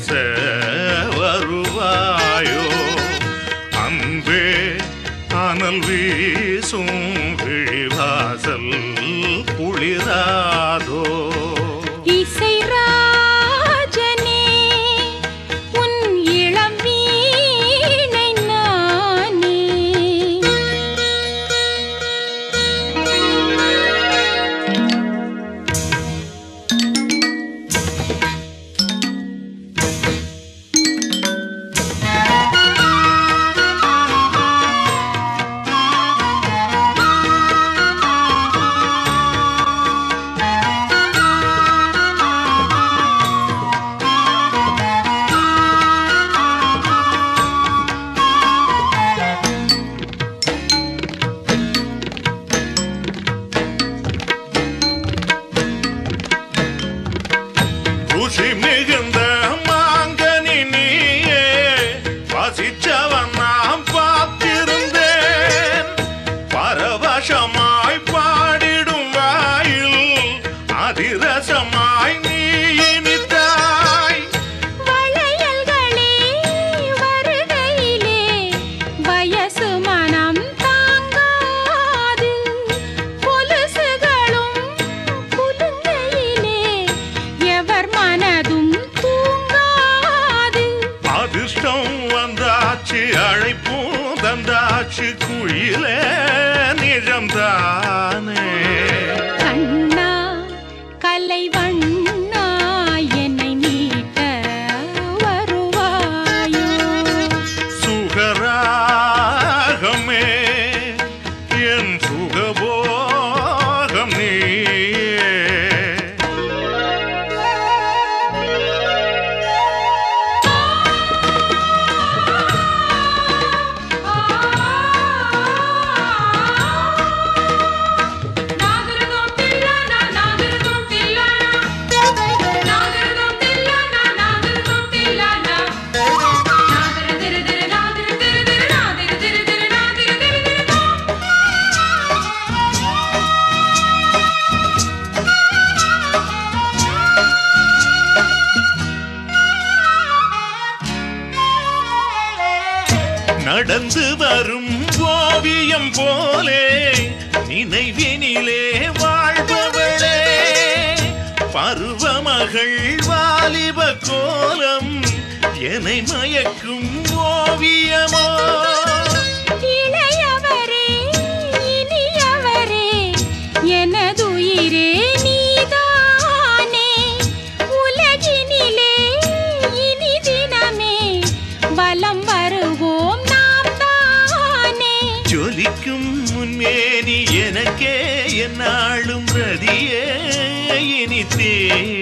வருவாயோ அன்பே அனல் வீசும் விழிவாசல் குளிராதோ இசை ராஜனே உன் இளம் வீணை நானே ருசி மிகுந்த மாங்கனி நீயே வசிச்சவன் நாம் பார்த்திருந்தேன் பரவசமாய் பாடிடும் வாயில் அதிரசமாய் நீ இனித்தாய் வளையல்களே வருகையிலே வயசு மனம் தாங்காது கொலுசுகளும் குலுங்கையிலே எவர் மனதும் தூங்காது அதிர்ஷ்டம் வந்தாச்சு அழைப்பும் தந்தாச்சு குயிலே நிஜம்தானே கண்ணா கலை வண்ணா என்னை மீட்ட வருவாயோ சுகராகமே என் சுகபோகம் நீயே நடந்து வரும் ஓவியம் போலே நினைவினிலே வாழ்பவளே பருவமகள் வாலிப கோலம் என்னை மயக்கும் ஓவியமோ இளையவரே இனியவரே எனதுயிரே நீதானே உலகினிலே இனி தினமே வலம் வருவோம் நாம் தானே ஜொலிக்கும் முன்மேனி எனக்கே என்னாலும் ரதியே இனி தேவை